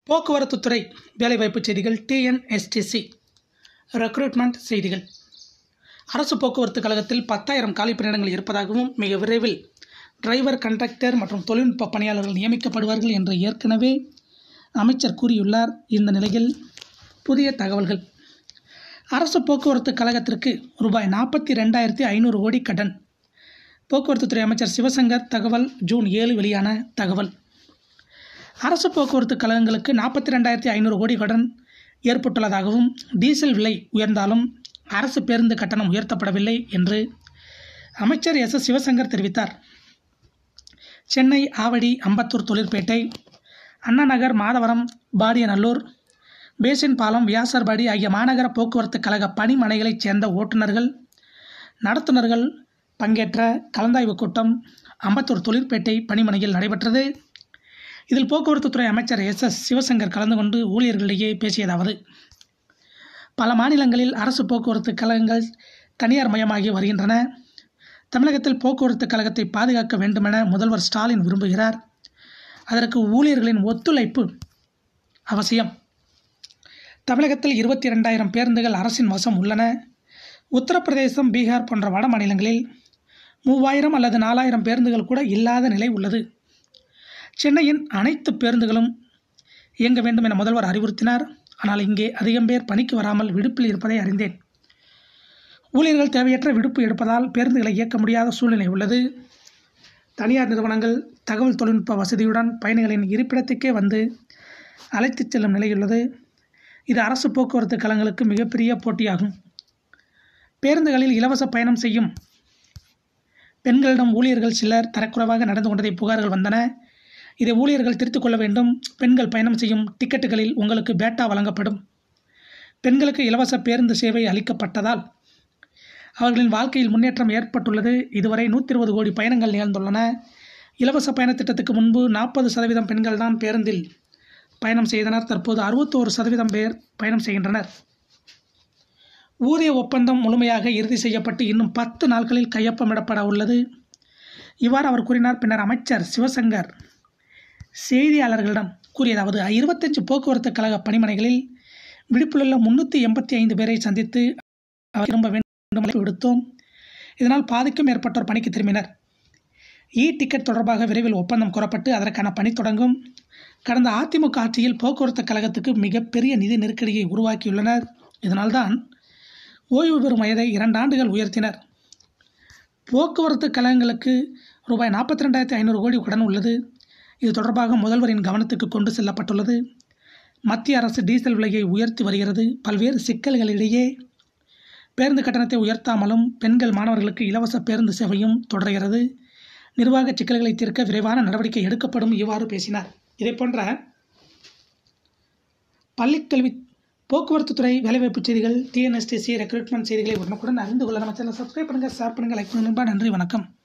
போக்குவரத்துத்துறை வேலைவாய்ப்புச் செய்திகள் TNSTC recruitment செய்திகள் அரசு போக்குவரத்து கழகத்தில் பத்தாயிரம் காலி பணியிடங்கள் இருப்பதாகவும் மிக விரைவில் டிரைவர் கண்டக்டர் மற்றும் தொழில்நுட்ப பணியாளர்கள் நியமிக்கப்படுவார்கள் என்று ஏற்கனவே அமைச்சர் கூறியுள்ளார் இந்த நிலையில் புதிய தகவல்கள் அரசு போக்குவரத்து கழகத்திற்கு ரூபாய் நாற்பத்தி ரெண்டாயிரத்தி ஐநூறு கோடி கடன் போக்குவரத்துத்துறை அமைச்சர் சிவசங்கர் தகவல் ஜூன் ஏழு வெளியான தகவல் அரசு போக்குவரத்து கழகங்களுக்கு நாற்பத்தி ரெண்டாயிரத்தி ஐநூறு கோடி கடன் ஏற்பட்டுள்ளதாகவும் டீசல் விலை உயர்ந்தாலும் அரசு பேருந்து கட்டணம் உயர்த்தப்படவில்லை என்று அமைச்சர் எஸ் எஸ் சிவசங்கர் தெரிவித்தார் சென்னை ஆவடி அம்பத்தூர் தொழிற்பேட்டை அண்ணா நகர் மாதவரம் பாடியநல்லூர் பேசின் பாலம் வியாசர்பாடி ஆகிய மாநகர போக்குவரத்து கழக பணிமனைகளைச் சேர்ந்த ஓட்டுநர்கள் நடத்துனர்கள் பங்கேற்ற கலந்தாய்வு கூட்டம் அம்பத்தூர் தொழிற்பேட்டை பணிமனையில் நடைபெற்றது இதில் போக்குவரத்துத்துறை அமைச்சர் எஸ் எஸ் சிவசங்கர் கலந்து கொண்டு ஊழியர்களிடையே பேசியதாவது பல மாநிலங்களில் அரசு போக்குவரத்து கழகங்கள் தனியார் மயமாகி வருகின்றன தமிழகத்தில் போக்குவரத்து கழகத்தை பாதுகாக்க வேண்டுமென முதல்வர் ஸ்டாலின் விரும்புகிறார் அதற்கு ஊழியர்களின் ஒத்துழைப்பு அவசியம் தமிழகத்தில் இருபத்தி ரெண்டாயிரம் பேருந்துகள் அரசின் வசம் உள்ளன உத்தரப்பிரதேசம் பீகார் போன்ற வட மாநிலங்களில் மூவாயிரம் அல்லது நாலாயிரம் பேருந்துகள் கூட இல்லாத நிலை உள்ளது சென்னையின் அனைத்து பேருந்துகளும் இயங்க வேண்டும் என முதல்வர் அறிவுறுத்தினார் ஆனால் இங்கே அதிகம் பேர் பணிக்கு வராமல் விடுப்பில் இருப்பதை அறிந்தேன் ஊழியர்கள் தேவையற்ற விடுப்பு எடுப்பதால் பேருந்துகளை இயக்க முடியாத சூழ்நிலை உள்ளது தனியார் நிறுவனங்கள் தகவல் தொழில்நுட்ப வசதியுடன் பயணிகளின் இருப்பிடத்துக்கே வந்து அழைத்துச் செல்லும் நிலையுள்ளது இது அரசு போக்குவரத்து கழகங்களுக்கு மிகப்பெரிய போட்டியாகும் பேருந்துகளில் இலவச பயணம் செய்யும் பெண்களிடம் ஊழியர்கள் சிலர் தரக்குறைவாக நடந்து கொண்டதை புகார்கள் வந்தன இதை ஊழியர்கள் திருத்திக் கொள்ள வேண்டும் பெண்கள் பயணம் செய்யும் டிக்கெட்டுகளில் உங்களுக்கு பேட்டா வழங்கப்படும் பெண்களுக்கு இலவச பேருந்து சேவை அளிக்கப்பட்டதால் அவர்களின் வாழ்க்கையில் முன்னேற்றம் ஏற்பட்டுள்ளது இதுவரை நூற்றி இருபது கோடி பயணங்கள் நிகழ்ந்துள்ளன இலவச பயண திட்டத்துக்கு முன்பு நாற்பது சதவீதம் பெண்கள் தான் பேருந்தில் பயணம் செய்தனர் தற்போது அறுபத்தோரு சதவீதம் பேர் பயணம் செய்கின்றனர் ஊதிய ஒப்பந்தம் முழுமையாக இறுதி செய்யப்பட்டு இன்னும் பத்து நாட்களில் கையொப்பமிடப்பட உள்ளது இவ்வாறு அவர் கூறினார் பின்னர் அமைச்சர் சிவசங்கர் செய்தியாளர்களிடம் கூறியதாவது இருபத்தஞ்சு போக்குவரத்து கழக பணிமனைகளில் விடுப்பிலுள்ள முன்னூற்றி எண்பத்தி ஐந்து பேரை சந்தித்து அவர் திரும்ப வேண்டும் அழைப்பு விடுத்தோம் இதனால் பாதிக்கும் மேற்பட்டோர் பணிக்கு திரும்பினர் இ டிக்கெட் தொடர்பாக விரைவில் ஒப்பந்தம் கூறப்பட்டு அதற்கான பணி தொடங்கும் கடந்த அதிமுக ஆட்சியில் போக்குவரத்து கழகத்துக்கு மிகப்பெரிய நிதி நெருக்கடியை உருவாக்கியுள்ளனர் இதனால்தான் ஓய்வு பெறும் வயதை இரண்டு ஆண்டுகள் உயர்த்தினர் போக்குவரத்து கழகங்களுக்கு ரூபாய் நாற்பத்தி ரெண்டாயிரத்தி ஐநூறு கோடி கடன் உள்ளது இது தொடர்பாக முதல்வரின் கவனத்துக்கு கொண்டு செல்லப்பட்டுள்ளது மத்திய அரசு டீசல் விலையை உயர்த்தி வருகிறது பல்வேறு சிக்கல்களிடையே பேருந்து கட்டணத்தை உயர்த்தாமலும் பெண்கள் மாணவர்களுக்கு இலவச பேருந்து சேவையும் தொடர்கிறது நிர்வாக சிக்கல்களை தீர்க்க விரைவான நடவடிக்கை எடுக்கப்படும் இவ்வாறு பேசினார் இதை போன்ற பள்ளிக்கல்வி போக்குவரத்துத்துறை வேலைவாய்ப்பு செய்திகள் டிஎன்எஸ்டிசி ரெக்ரூட்மெண்ட் செய்திகளை உடனுக்குடன் அறிந்து கொள்ள நம்ம சேனல் சப்ஸ்கிரைப் பண்ணுங்கள் ஷேர் பண்ணுங்கள் லைக் பண்ணுங்கள் நன்றி வணக்கம்